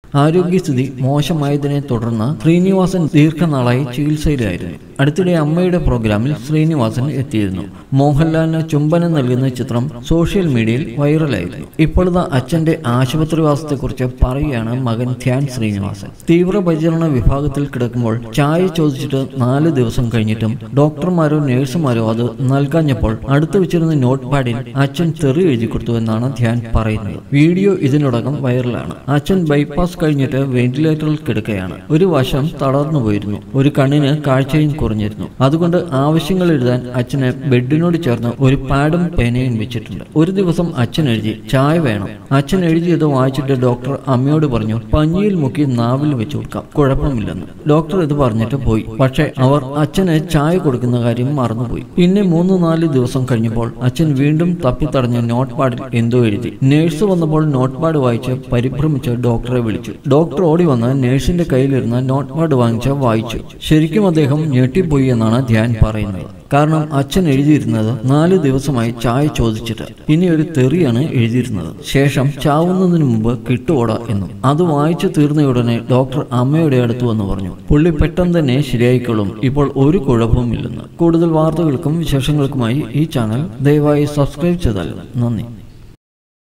ആരോഗ്യസ്ഥിതി മോശമായതിനെ തുടർന്ന് ശ്രീനിവാസൻ ദീർഘനാളായി ചികിത്സയിലായിരുന്നു അടുത്തിടെ അമ്മയുടെ പ്രോഗ്രാമിൽ ശ്രീനിവാസൻ എത്തിയിരുന്നു മോഹൻലാലിന് ചുംബനം നൽകുന്ന ചിത്രം സോഷ്യൽ മീഡിയയിൽ വൈറലായിരുന്നു ഇപ്പോഴത്തെ അച്ഛന്റെ ആശുപത്രിവാസത്തെക്കുറിച്ച് പറയുകയാണ് മകൻ ധ്യാൻ ശ്രീനിവാസൻ തീവ്രപരിചരണ വിഭാഗത്തിൽ കിടക്കുമ്പോൾ ചായ ചോദിച്ചിട്ട് നാല് ദിവസം കഴിഞ്ഞിട്ടും ഡോക്ടർമാരോ നഴ്സുമാരോ അത് നൽകാഞ്ഞപ്പോൾ അടുത്ത് വെച്ചിരുന്ന നോട്ട് പാഡിൽ അച്ഛൻ തെറി എഴുതി കൊടുത്തു എന്നാണ് ധ്യാൻ പറയുന്നത് വീഡിയോ ഇതിനോടകം വൈറലാണ് അച്ഛൻ ബൈപ്പാസ് കഴിഞ്ഞിട്ട് വെന്റിലേറ്ററിൽ കിടക്കുകയാണ് ഒരു വശം തളർന്നു പോയിരുന്നു ഒരു കണ്ണിന് കാഴ്ചയും കുറഞ്ഞിരുന്നു അതുകൊണ്ട് ആവശ്യങ്ങൾ എഴുതാൻ അച്ഛന് ബെഡിനോട് ചേർന്ന് ഒരു പാഡും പേനയും വെച്ചിട്ടുണ്ട് ഒരു ദിവസം അച്ഛൻ എഴുതി ചായ വേണം അച്ഛൻ എഴുതിയത് വായിച്ചിട്ട് ഡോക്ടർ അമ്മയോട് പറഞ്ഞു പഞ്ഞിയിൽ മുക്കി നാവിൽ വെച്ച് കൊടുക്കാം കുഴപ്പമില്ലെന്ന് ഡോക്ടർ ഇത് പറഞ്ഞിട്ട് പോയി പക്ഷേ അവർ അച്ഛന് ചായ കൊടുക്കുന്ന കാര്യം മറന്നുപോയി പിന്നെ മൂന്ന് നാല് ദിവസം കഴിഞ്ഞപ്പോൾ അച്ഛൻ വീണ്ടും തപ്പിത്തടഞ്ഞ നോട്ട് പാഡിൽ എന്തോ എഴുതി നേഴ്സ് വന്നപ്പോൾ നോട്ട് പാഡ് വായിച്ച് പരിഭ്രമിച്ച് ഡോക്ടറെ വിളിച്ചു ഡോക്ടർ ഓടി വന്ന് നേഴ്സിന്റെ കയ്യിലിരുന്ന നോട്ട് പാഡ് വാങ്ങിച്ച് വായിച്ചു ശരിക്കും അദ്ദേഹം ഞെട്ടിപ്പോയി എന്നാണ് ധ്യാൻ പറയുന്നത് കാരണം അച്ഛൻ എഴുതിയിരുന്നത് നാല് ദിവസമായി ചായ ചോദിച്ചിട്ട് പിന്നെ ഒരു തെറിയാണ് എഴുതിയിരുന്നത് ശേഷം ചാവുന്നതിന് മുമ്പ് കിട്ടുവോട എന്നും അത് വായിച്ചു തീർന്നയുടനെ ഡോക്ടർ അമ്മയുടെ അടുത്ത് വന്ന് പറഞ്ഞു പുള്ളി പെട്ടെന്ന് തന്നെ ശരിയായിക്കൊള്ളും ഇപ്പോൾ ഒരു കുഴപ്പവുമില്ലെന്ന് കൂടുതൽ വാർത്തകൾക്കും വിശേഷങ്ങൾക്കുമായി ഈ ചാനൽ ദയവായി സബ്സ്ക്രൈബ് ചെയ്താൽ നന്ദി